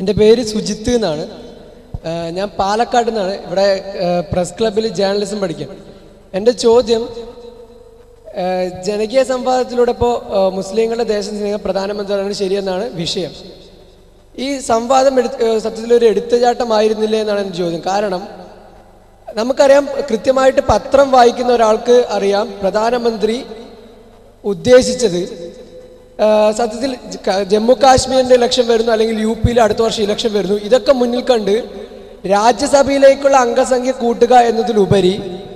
എൻ്റെ പേര് സുജിത്ത് എന്നാണ് ഏഹ് ഞാൻ പാലക്കാട് നിന്നാണ് ഇവിടെ ഏഹ് പ്രസ് ക്ലബ്ബിൽ ജേർണലിസം പഠിക്കാൻ എൻ്റെ ചോദ്യം ഏഹ് ജനകീയ സംവാദത്തിലൂടെ ഇപ്പോൾ മുസ്ലിങ്ങളുടെ ദേശം സ്നേഹം പ്രധാനമന്ത്രിയാണ് ശരിയെന്നാണ് വിഷയം ഈ സംവാദം എടു ഏഹ് സത്യത്തിൽ ഒരു എടുത്തുചാട്ടമായിരുന്നില്ലേ എന്നാണ് എൻ്റെ ചോദ്യം കാരണം നമുക്കറിയാം കൃത്യമായിട്ട് പത്രം വായിക്കുന്ന ഒരാൾക്ക് അറിയാം പ്രധാനമന്ത്രി ഉദ്ദേശിച്ചത് ആ, സത്യത്തിൽ ക- ജമ്മു കാശ്മീരിന്റെ ഇലക്ഷൻ വരുന്നു അല്ലെങ്കിൽ യു പിയിൽ അടുത്ത വർഷം ഇലക്ഷൻ വരുന്നു ഇതൊക്കെ മുന്നിൽ കണ്ട് രാജ്യസഭയിലേക്കുള്ള അംഗസംഖ്യ കൂട്ടുക എന്നതിലുപരി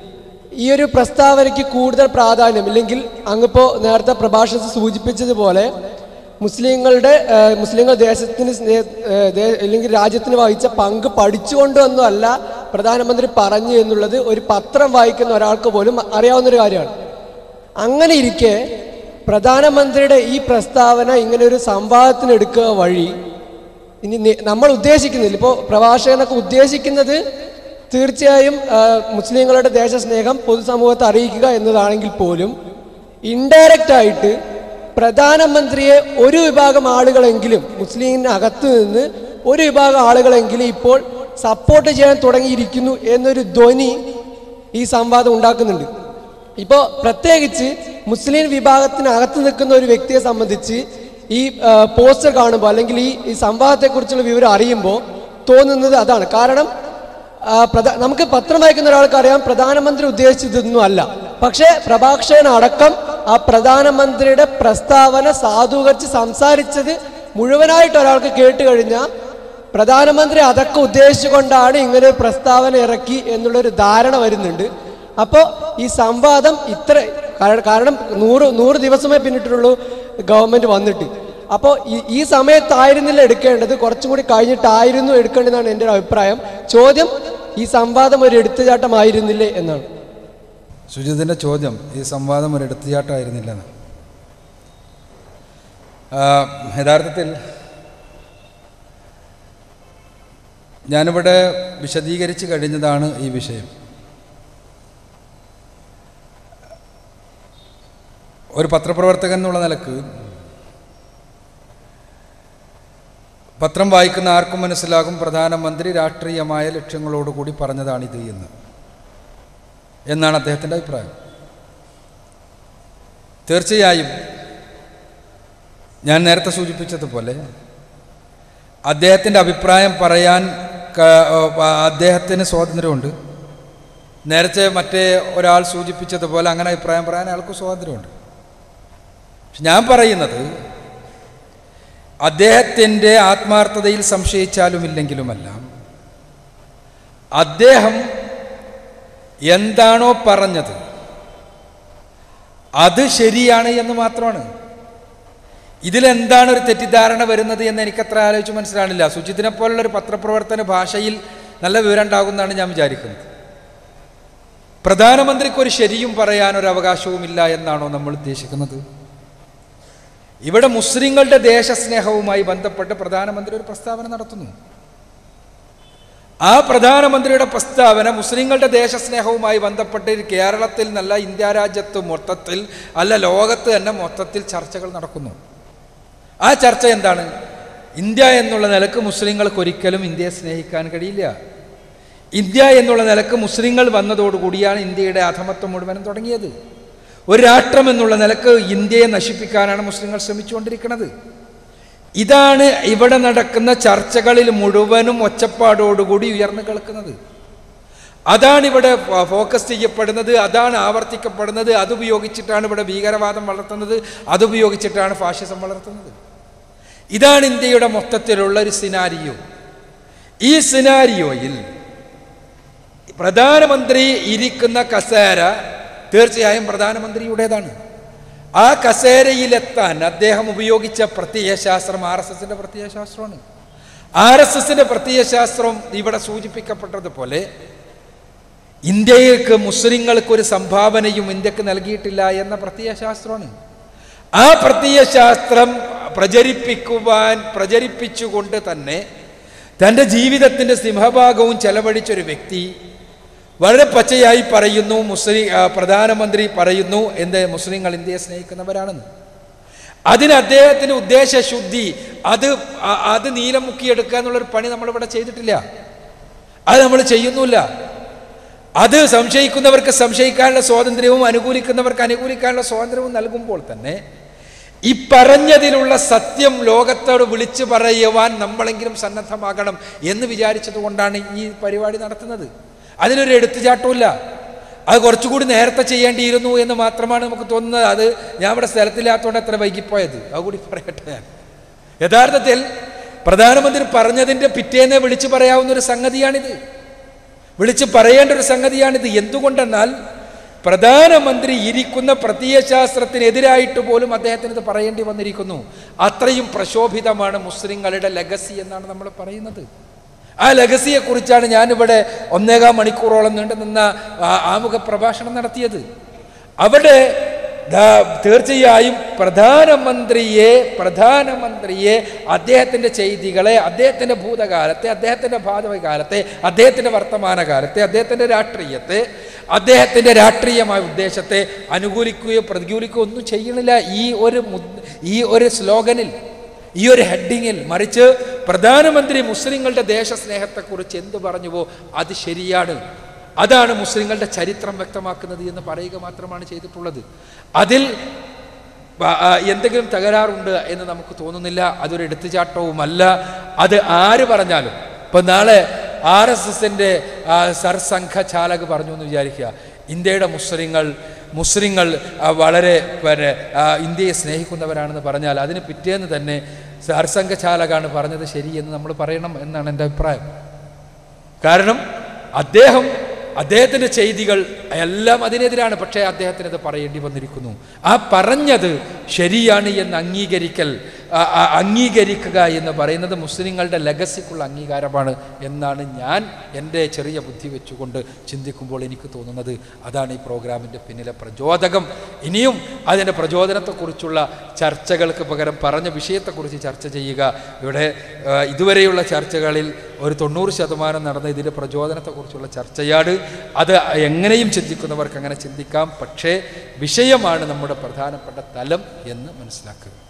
ഈ ഒരു പ്രസ്താവനയ്ക്ക് കൂടുതൽ പ്രാധാന്യം ഇല്ലെങ്കിൽ അങ്ങിപ്പോൾ നേരത്തെ പ്രഭാഷണത്തിൽ സൂചിപ്പിച്ചതുപോലെ മുസ്ലിങ്ങളുടെ ആ, മുസ്ലിങ്ങൾ ദേശത്തിന് സ്നേ- ആ, ദേ- അല്ലെങ്കിൽ രാജ്യത്തിന് വഹിച്ച പങ്ക് പഠിച്ചുകൊണ്ടൊന്നും അല്ല പ്രധാനമന്ത്രി പറഞ്ഞു എന്നുള്ളത് ഒരു പത്രം വായിക്കുന്ന ഒരാൾക്ക് പോലും അറിയാവുന്ന ഒരു കാര്യമാണ് അങ്ങനെ ഇരിക്കെ പ്രധാനമന്ത്രിയുടെ ഈ പ്രസ്താവന ഇങ്ങനെ ഒരു സംവാദത്തിന് എടുക്കുക വഴി ഇനി നി- നമ്മൾ ഉദ്ദേശിക്കുന്നില്ല ഇപ്പോൾ പ്രഭാഷകനൊക്കെ ഉദ്ദേശിക്കുന്നത് തീർച്ചയായും ആ, മുസ്ലിങ്ങളുടെ ദേശസ്നേഹം പൊതുസമൂഹത്തെ അറിയിക്കുക എന്നതാണെങ്കിൽ പോലും ഇൻഡയറക്റ്റ് ആയിട്ട് പ്രധാനമന്ത്രിയെ ഒരു വിഭാഗം ആളുകളെങ്കിലും മുസ്ലിമിനകത്ത് നിന്ന് ഒരു വിഭാഗം ആളുകളെങ്കിലും ഇപ്പോൾ സപ്പോർട്ട് ചെയ്യാൻ തുടങ്ങിയിരിക്കുന്നു എന്നൊരു ധ്വനി ഈ സംവാദം ഉണ്ടാക്കുന്നുണ്ട് ഇപ്പോൾ പ്രത്യേകിച്ച് മുസ്ലിം വിഭാഗത്തിനകത്ത് നിൽക്കുന്ന ഒരു വ്യക്തിയെ സംബന്ധിച്ച് ഈ ആ, പോസ്റ്റർ കാണുമ്പോൾ അല്ലെങ്കിൽ ഈ ഈ സംവാദത്തെക്കുറിച്ചുള്ള വിവരം അറിയുമ്പോൾ തോന്നുന്നത് അതാണ് കാരണം ആ, പ്രധാ നമുക്ക് പത്രം വായിക്കുന്ന ഒരാൾക്ക് അറിയാം പ്രധാനമന്ത്രി ഉദ്ദേശിച്ചതൊന്നും അല്ല പക്ഷേ പ്രഭാഷകൻ അടക്കം ആ പ്രധാനമന്ത്രിയുടെ പ്രസ്താവന സാധൂകരിച്ച് സംസാരിച്ചത് മുഴുവനായിട്ട് ഒരാൾക്ക് കേട്ട് കഴിഞ്ഞാൽ പ്രധാനമന്ത്രി അതൊക്കെ ഉദ്ദേശിച്ചുകൊണ്ടാണ് ഇങ്ങനെ ഒരു പ്രസ്താവന ഇറക്കി എന്നുള്ളൊരു ധാരണ വരുന്നുണ്ട് അപ്പോൾ ഈ സംവാദം ഇത്ര കാര- കാരണം നൂറ് നൂറ് ദിവസമേ പിന്നിട്ടുള്ളൂ ഗവൺമെന്റ് വന്നിട്ട് അപ്പോൾ ഈ ഈ സമയത്തായിരുന്നില്ല എടുക്കേണ്ടത് കുറച്ചും കൂടി കഴിഞ്ഞിട്ടായിരുന്നു എടുക്കേണ്ടതെന്നാണ് എൻ്റെ ഒരു അഭിപ്രായം ചോദ്യം ഈ സംവാദം ഒരു എടുത്തുചാട്ടമായിരുന്നില്ലേ എന്നാണ് സുജിതിൻ്റെ ചോദ്യം ഈ സംവാദം ഒരു എടുത്തുചാട്ടമായിരുന്നില്ലെന്ന് ആ, യഥാർത്ഥത്തിൽ ഞാനിവിടെ വിശദീകരിച്ച് കഴിഞ്ഞതാണ് ഈ വിഷയം ഒരു പത്രപ്രവർത്തകൻ എന്നുള്ള നിലക്ക് പത്രം വായിക്കുന്ന ആർക്കും മനസ്സിലാകും പ്രധാനമന്ത്രി രാഷ്ട്രീയമായ ലക്ഷ്യങ്ങളോടുകൂടി പറഞ്ഞതാണിത് എന്ന് എന്നാണ് അദ്ദേഹത്തിൻ്റെ അഭിപ്രായം തീർച്ചയായും ഞാൻ നേരത്തെ സൂചിപ്പിച്ചതുപോലെ അദ്ദേഹത്തിൻ്റെ അഭിപ്രായം പറയാൻ ക- ആ, അദ്ദേഹത്തിന് സ്വാതന്ത്ര്യമുണ്ട് നേരത്തെ മറ്റേ ഒരാൾ സൂചിപ്പിച്ചതുപോലെ അങ്ങനെ അഭിപ്രായം പറയാൻ അയാൾക്ക് സ്വാതന്ത്ര്യമുണ്ട് പക്ഷെ ഞാൻ പറയുന്നത് അദ്ദേഹത്തിൻ്റെ ആത്മാർത്ഥതയിൽ സംശയിച്ചാലും ഇല്ലെങ്കിലുമെല്ലാം അദ്ദേഹം എന്താണോ പറഞ്ഞത് അത് ശരിയാണ് എന്ന് മാത്രമാണ് ഇതിലെന്താണ് ഒരു തെറ്റിദ്ധാരണ വരുന്നത് എന്ന് എനിക്കത്ര ആലോചിച്ച് മനസ്സിലാണില്ല സുജിത്തിനെ പോലുള്ള ഒരു പത്രപ്രവർത്തന ഭാഷയിൽ നല്ല വിവരം ഉണ്ടാകുമെന്നാണ് ഞാൻ വിചാരിക്കുന്നത് പ്രധാനമന്ത്രിക്ക് ഒരു ശരിയും പറയാൻ ഒരു അവകാശവുമില്ല എന്നാണോ നമ്മൾ ഉദ്ദേശിക്കുന്നത് ഇവിടെ മുസ്ലിങ്ങളുടെ ദേശസ്നേഹവുമായി ബന്ധപ്പെട്ട് പ്രധാനമന്ത്രി ഒരു പ്രസ്താവന നടത്തുന്നു ആ പ്രധാനമന്ത്രിയുടെ പ്രസ്താവന മുസ്ലിങ്ങളുടെ ദേശസ്നേഹവുമായി ബന്ധപ്പെട്ട് കേരളത്തിൽ നല്ല ഇന്ത്യ രാജ്യത്ത് മൊത്തത്തിൽ അല്ല ലോകത്ത് തന്നെ മൊത്തത്തിൽ ചർച്ചകൾ നടക്കുന്നു ആ ചർച്ച എന്താണ് ഇന്ത്യ എന്നുള്ള നിലക്ക് മുസ്ലിങ്ങൾക്ക് ഒരിക്കലും ഇന്ത്യയെ സ്നേഹിക്കാൻ കഴിയില്ല ഇന്ത്യ എന്നുള്ള നിലക്ക് മുസ്ലിങ്ങൾ വന്നതോടുകൂടിയാണ് ഇന്ത്യയുടെ അധമത്വം മുഴുവനും തുടങ്ങിയത് ഒരു രാഷ്ട്രം എന്നുള്ള നിലക്ക് ഇന്ത്യയെ നശിപ്പിക്കാനാണ് മുസ്ലിങ്ങൾ ശ്രമിച്ചുകൊണ്ടിരിക്കുന്നത് ഇതാണ് ഇവിടെ നടക്കുന്ന ചർച്ചകളിൽ മുഴുവനും ഒച്ചപ്പാടോടുകൂടി ഉയർന്നു കേൾക്കുന്നത് അതാണ് ഇവിടെ ഫ- ഫോക്കസ് ചെയ്യപ്പെടുന്നത് അതാണ് ആവർത്തിക്കപ്പെടുന്നത് അതുപയോഗിച്ചിട്ടാണ് ഇവിടെ ഭീകരവാദം വളർത്തുന്നത് അതുപയോഗിച്ചിട്ടാണ് ഫാഷിസം വളർത്തുന്നത് ഇതാണ് ഇന്ത്യയുടെ മൊത്തത്തിലുള്ള ഒരു സിനാരിയോ ഈ സിനാരിയോയിൽ പ്രധാനമന്ത്രി ഇരിക്കുന്ന കസേര തീർച്ചയായും പ്രധാനമന്ത്രിയുടേതാണ് ആ കസേരയിലെത്താൻ അദ്ദേഹം ഉപയോഗിച്ച പ്രത്യയശാസ്ത്രം ആർ എസ് എസിന്റെ പ്രത്യയശാസ്ത്രമാണ് ആർ എസ് എസിന്റെ പ്രത്യയശാസ്ത്രം ഇവിടെ സൂചിപ്പിക്കപ്പെട്ടതുപോലെ ഇന്ത്യക്ക് മുസ്ലിങ്ങൾക്ക് ഒരു സംഭാവനയും ഇന്ത്യക്ക് നൽകിയിട്ടില്ല എന്ന പ്രത്യയശാസ്ത്രമാണ് ആ പ്രത്യയശാസ്ത്രം പ്രചരിപ്പിക്കുവാൻ പ്രചരിപ്പിച്ചുകൊണ്ട് തന്നെ തൻ്റെ ജീവിതത്തിൻ്റെ സിംഹഭാഗവും ചെലവഴിച്ചൊരു വ്യക്തി വളരെ പച്ചയായി പറയുന്നു മുസ്ലിം ആ, പ്രധാനമന്ത്രി പറയുന്നു എന്ത് മുസ്ലിങ്ങൾ ഇന്ത്യയെ സ്നേഹിക്കുന്നവരാണെന്ന് അതിന് അദ്ദേഹത്തിന് ഉദ്ദേശശുദ്ധി അത് അ- അത് നീലം മുക്കിയെടുക്കുക എന്നുള്ളൊരു പണി നമ്മളിവിടെ ചെയ്തിട്ടില്ല അത് നമ്മൾ ചെയ്യുന്നില്ല അത് സംശയിക്കുന്നവർക്ക് സംശയിക്കാനുള്ള സ്വാതന്ത്ര്യവും അനുകൂലിക്കുന്നവർക്ക് അനുകൂലിക്കാനുള്ള സ്വാതന്ത്ര്യവും നൽകുമ്പോൾ തന്നെ ഈ പറഞ്ഞതിലുള്ള സത്യം ലോകത്തോട് വിളിച്ചു പറയുവാൻ നമ്മളെങ്കിലും സന്നദ്ധമാകണം എന്ന് വിചാരിച്ചത് കൊണ്ടാണ് ഈ പരിപാടി നടത്തുന്നത് അതിനൊരു എടുത്തുചാട്ടമില്ല അത് കുറച്ചുകൂടി നേരത്തെ ചെയ്യേണ്ടിയിരുന്നു എന്ന് മാത്രമാണ് നമുക്ക് തോന്നുന്നത് അത് ഞാൻ ഇവിടെ സ്ഥലത്തില്ലാത്തതുകൊണ്ട് അത്ര വൈകിപ്പോയത് അതുകൂടി പറയട്ടെ ഞാൻ യഥാർത്ഥത്തിൽ പ്രധാനമന്ത്രി പറഞ്ഞതിൻ്റെ പിറ്റേന്നെ വിളിച്ചു പറയാവുന്ന ഒരു സംഗതിയാണിത് വിളിച്ച് പറയേണ്ട ഒരു സംഗതിയാണിത് എന്തുകൊണ്ടെന്നാൽ പ്രധാനമന്ത്രി ഇരിക്കുന്ന പ്രത്യയശാസ്ത്രത്തിനെതിരായിട്ട് പോലും അദ്ദേഹത്തിന് ഇത് പറയേണ്ടി വന്നിരിക്കുന്നു അത്രയും പ്രശോഭിതമാണ് മുസ്ലിങ്ങളുടെ ലഗസി എന്നാണ് നമ്മൾ പറയുന്നത് ആ ലഗസിയെ കുറിച്ചാണ് ഞാനിവിടെ ഒന്നേകാം മണിക്കൂറോളം നീണ്ടു നിന്ന ആ- ആമുഖ പ്രഭാഷണം നടത്തിയത് അവിടെ ദാ- തീർച്ചയായും പ്രധാനമന്ത്രിയെ പ്രധാനമന്ത്രിയെ അദ്ദേഹത്തിൻ്റെ ചെയ്തികളെ അദ്ദേഹത്തിൻ്റെ ഭൂതകാലത്തെ അദ്ദേഹത്തിൻ്റെ ഭാതകാലത്തെ അദ്ദേഹത്തിൻ്റെ വർത്തമാനകാലത്തെ അദ്ദേഹത്തിൻ്റെ രാഷ്ട്രീയത്തെ അദ്ദേഹത്തിൻ്റെ രാഷ്ട്രീയമായ ഉദ്ദേശത്തെ അനുകൂലിക്കുകയോ പ്രതികൂലിക്കുകയോ ഒന്നും ചെയ്യണില്ല ഈ ഒരു മുദ്- ഈ ഒരു സ്ലോഗനിൽ ഈ ഒരു ഹെഡിങ്ങിൽ മറിച്ച് പ്രധാനമന്ത്രി മുസ്ലിങ്ങളുടെ ദേശസ്നേഹത്തെക്കുറിച്ച് എന്ത് പറഞ്ഞുവോ അത് ശരിയാണ് അതാണ് മുസ്ലിങ്ങളുടെ ചരിത്രം വ്യക്തമാക്കുന്നത് എന്ന് പറയുക മാത്രമാണ് ചെയ്തിട്ടുള്ളത് അതിൽ വ- ആ, എന്തെങ്കിലും തകരാറുണ്ട് എന്ന് നമുക്ക് തോന്നുന്നില്ല അതൊരു എടുത്തുചാട്ടവുമല്ല അത് ആര് പറഞ്ഞാലും ഇപ്പം നാളെ ആർ എസ് എസിൻ്റെ സർസംഘ ചാലക് പറഞ്ഞു എന്ന് വിചാരിക്കുക ഇന്ത്യയുടെ മുസ്ലിങ്ങൾ മുസ്ലിങ്ങൾ ആ, വളരെ പിന്നെ ആ, ഇന്ത്യയെ സ്നേഹിക്കുന്നവരാണെന്ന് പറഞ്ഞാൽ അതിന് പിറ്റേന്ന് തന്നെ സർസംഘ ചാലകാണ് പറഞ്ഞത് ശരി എന്ന് നമ്മൾ പറയണം എന്നാണ് എൻ്റെ അഭിപ്രായം കാരണം അദ്ദേഹം അദ്ദേഹത്തിൻ്റെ ചെയ്തികൾ എല്ലാം അതിനെതിരാണ് പക്ഷേ അദ്ദേഹത്തിന് അത് പറയേണ്ടി വന്നിരിക്കുന്നു ആ പറഞ്ഞത് ശരിയാണ് എന്ന് അംഗീകരിക്കൽ ആ, ആ, അംഗീകരിക്കുക എന്ന് പറയുന്നത് മുസ്ലിങ്ങളുടെ ലഗസിക്കുള്ള അംഗീകാരമാണ് എന്നാണ് ഞാൻ എൻ്റെ ചെറിയ ബുദ്ധി വെച്ചുകൊണ്ട് ചിന്തിക്കുമ്പോൾ എനിക്ക് തോന്നുന്നത് അതാണ് ഈ പ്രോഗ്രാമിൻ്റെ പിന്നിലെ പ്രചോദകം ഇനിയും അതിൻ്റെ പ്രചോദനത്തെക്കുറിച്ചുള്ള ചർച്ചകൾക്ക് പകരം പറഞ്ഞ വിഷയത്തെക്കുറിച്ച് ചർച്ച ചെയ്യുക ഇവിടെ ആ, ഇതുവരെയുള്ള ചർച്ചകളിൽ ഒരു തൊണ്ണൂറ് ശതമാനം നടന്ന ഇതിൻ്റെ പ്രചോദനത്തെക്കുറിച്ചുള്ള ചർച്ചയാണ് അത് എങ്ങനെയും ചിന്തിക്കുന്നവർക്ക് അങ്ങനെ ചിന്തിക്കാം പക്ഷേ വിഷയമാണ് നമ്മുടെ പ്രധാനപ്പെട്ട തലം എന്ന് മനസ്സിലാക്കുക